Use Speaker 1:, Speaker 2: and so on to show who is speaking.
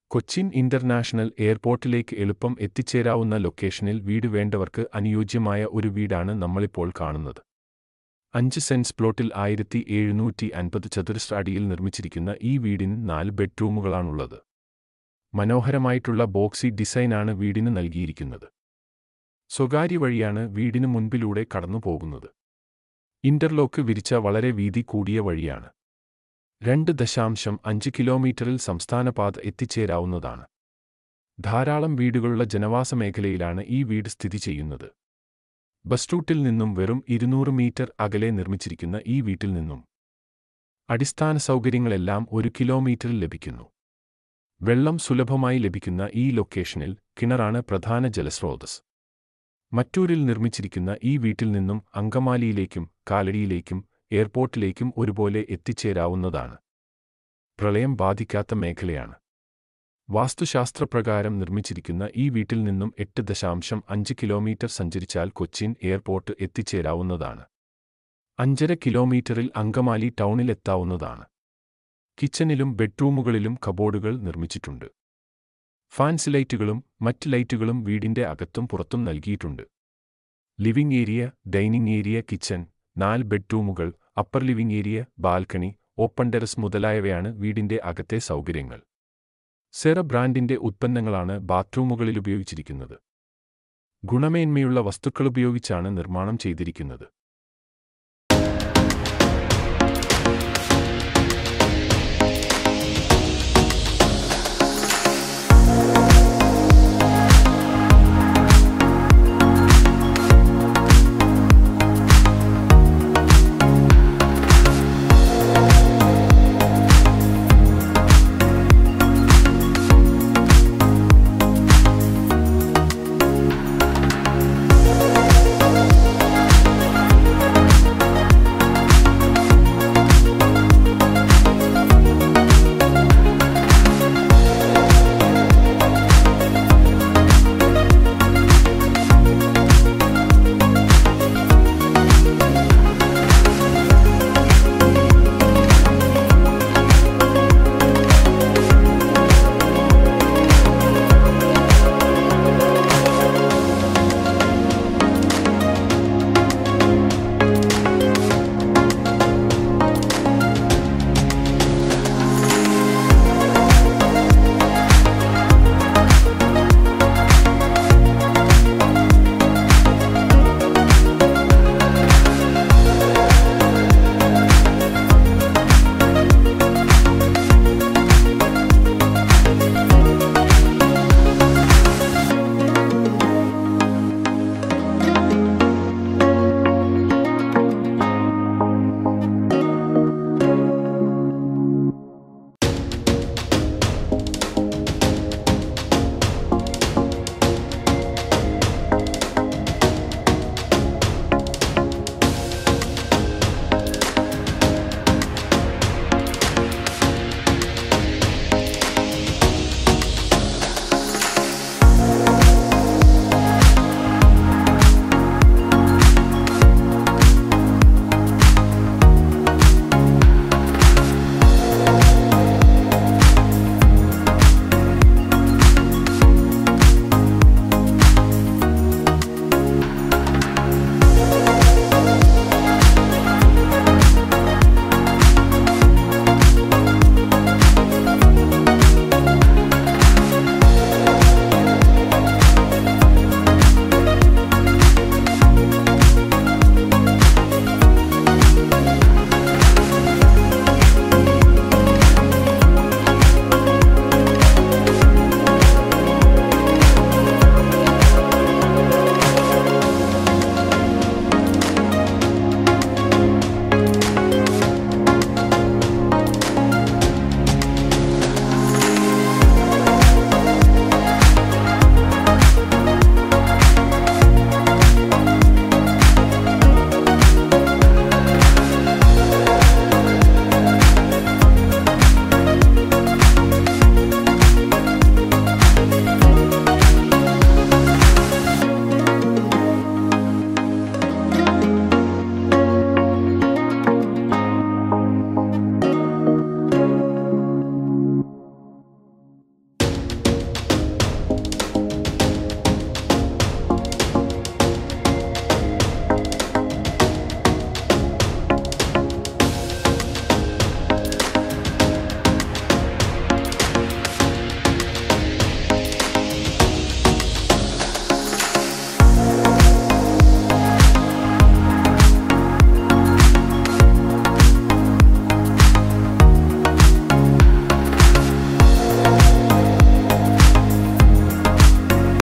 Speaker 1: Cochin international എയർപോർട്ടിലേക്ക് എളുപ്പം എത്തിച്ചേരാവുന്ന ലൊക്കേഷനിൽ വീട് വേണ്ടവർക്ക് അനുയോജ്യമായ ഒരു വീടാണ് നമ്മളിപ്പോൾ കാണുന്നത് അഞ്ച് സെൻസ് പ്ലോട്ടിൽ ആയിരത്തി എഴുന്നൂറ്റി അൻപത് ചതുരശ്ര അടിയിൽ നിർമ്മിച്ചിരിക്കുന്ന ഈ വീടിന് നാല് ബെഡ്റൂമുകളാണുള്ളത് മനോഹരമായിട്ടുള്ള ബോക്സി ഡിസൈനാണ് വീടിന് നൽകിയിരിക്കുന്നത് സ്വകാര്യ വഴിയാണ് വീടിന് മുൻപിലൂടെ കടന്നുപോകുന്നത് ഇന്റർലോക്ക് വിരിച്ച വളരെ വീതി കൂടിയ വഴിയാണ് രണ്ട് ദശാംശം അഞ്ച് കിലോമീറ്ററിൽ സംസ്ഥാനപാത എത്തിച്ചേരാവുന്നതാണ് ധാരാളം വീടുകളുള്ള ജനവാസ മേഖലയിലാണ് ഈ വീട് സ്ഥിതി ചെയ്യുന്നത് ബസ് റൂട്ടിൽ നിന്നും വെറും ഇരുന്നൂറ് മീറ്റർ അകലെ നിർമ്മിച്ചിരിക്കുന്ന ഈ വീട്ടിൽ നിന്നും അടിസ്ഥാന സൗകര്യങ്ങളെല്ലാം ഒരു കിലോമീറ്ററിൽ ലഭിക്കുന്നു വെള്ളം സുലഭമായി ലഭിക്കുന്ന ഈ ലൊക്കേഷനിൽ കിണറാണ് പ്രധാന ജലസ്രോതസ് മറ്റൂരിൽ നിർമ്മിച്ചിരിക്കുന്ന ഈ വീട്ടിൽ നിന്നും അങ്കമാലിയിലേക്കും കാലടിയിലേക്കും എയർപോർട്ടിലേക്കും ഒരുപോലെ എത്തിച്ചേരാവുന്നതാണ് പ്രളയം ബാധിക്കാത്ത മേഖലയാണ് വാസ്തുശാസ്ത്രപ്രകാരം നിർമ്മിച്ചിരിക്കുന്ന ഈ വീട്ടിൽ നിന്നും എട്ട് ദശാംശം അഞ്ച് കിലോമീറ്റർ സഞ്ചരിച്ചാൽ കൊച്ചിൻ എയർപോർട്ട് എത്തിച്ചേരാവുന്നതാണ് അഞ്ചര കിലോമീറ്ററിൽ അങ്കമാലി ടൗണിലെത്താവുന്നതാണ് കിച്ചണിലും ബെഡ്റൂമുകളിലും കബോർഡുകൾ നിർമ്മിച്ചിട്ടുണ്ട് ഫാൻസ് ലൈറ്റുകളും മറ്റ് ലൈറ്റുകളും വീടിന്റെ അകത്തും പുറത്തും നൽകിയിട്ടുണ്ട് living area dining area kitchen നാല് ബെഡ്റൂമുകൾ upper living area balcony open terrace മുതലായവയാണ് വീടിന്റെ അകത്തെ സൗകര്യങ്ങൾ സെറ ബ്രാൻഡിന്റെ ഉത്പന്നങ്ങളാണ് ബാത്റൂമുകളിൽ ഉപയോഗിച്ചിരിക്കുന്നത് ഗുണമേന്മയുള്ള വസ്തുക്കളുപയോഗിച്ചാണ് നിർമ്മാണം ചെയ്തിരിക്കുന്നത്